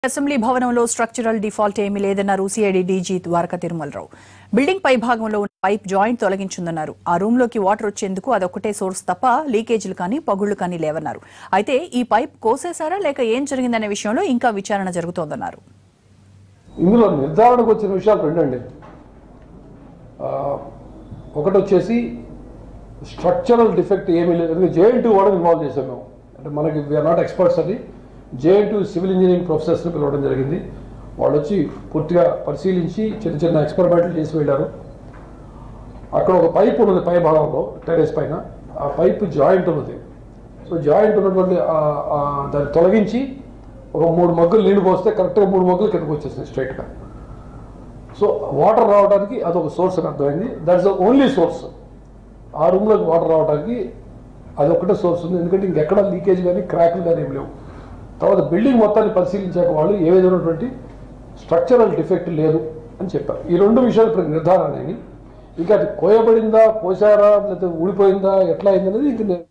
assembly భవనంలో structural default ఏమీ లేదన్నారు CID DG Dwaraka Tirumala Rao building పై భాగంలో ఉన్న పైప్ జాయింట్ తొలగించిందన్నారు ఆ రూమ్ లోకి వాటర్ వచ్చేందుకు అదొక్కటే సోర్స్ తప్ప లీకేజీలు కానీ పగుళ్లు కానీ లేవన్నారు అయితే ఈ పైప్ కోసేశారా లేక ఏం జరిగిందనే విషయంలో ఇంకా విచారణ జరుగుతోందన్నారు ఇందులో నిర్ధారణకు వచ్చిన విషయాలు రెండండి ఆ, ఒకటి వచ్చేసి స్ట్రక్చరల్ డిఫెక్ట్ ఏమీ లేదు ఎందుకంటే జేఎన్ టూ వాళ్ళని ఇన్వాల్వ్ చేసాం మేము అంటే మనకి వీఆర్ నాట్ ఎక్స్పర్ట్స్ అది జేఎన్ టూ సివిల్ ఇంజనీరింగ్ ప్రొఫెసర్స్ని పిలవడం జరిగింది వాళ్ళు వచ్చి పూర్తిగా పరిశీలించి చిన్న చిన్న ఎక్స్పెరిమెంట్లు చేసి వెళ్ళారు అక్కడ ఒక పైప్ ఉన్నది పై భాగంలో టెరెస్ పైన ఆ పైప్ జాయింట్ ఉన్నది సో జాయింట్ ఉన్నటువంటి ఆ- ఆ దాన్ని తొలగించి ఒక మూడు మగ్గులు నీళ్లు పోస్తే కరెక్ట్గా మూడు మగ్గులు కిందకు వచ్చేసింది స్ట్రైట్గా సో వాటర్ రావడానికి అదొక సోర్స్ అని అర్థమైంది that is the only source ఆ రూమ్లోకి వాటర్ రావడానికి అది ఒకటే సోర్స్ ఉంది ఎందుకంటే ఇంకెక్కడ లీకేజ్ కానీ క్రాక్లు కానీ ఏం లేవు తర్వాత బిల్డింగ్ మొత్తాన్ని పరిశీలించాక వాళ్ళు ఏ విధమైనటువంటి స్ట్రక్చరల్ డిఫెక్ట్ లేదు అని చెప్పారు ఈ రెండు విషయాలు ఇప్పుడు నిర్ధారణ అయినాయి ఇంకా అది కోయబడిందా పోసారా లేకపోతే ఊడిపోయిందా ఎట్లా అయింది అనేది ఇంక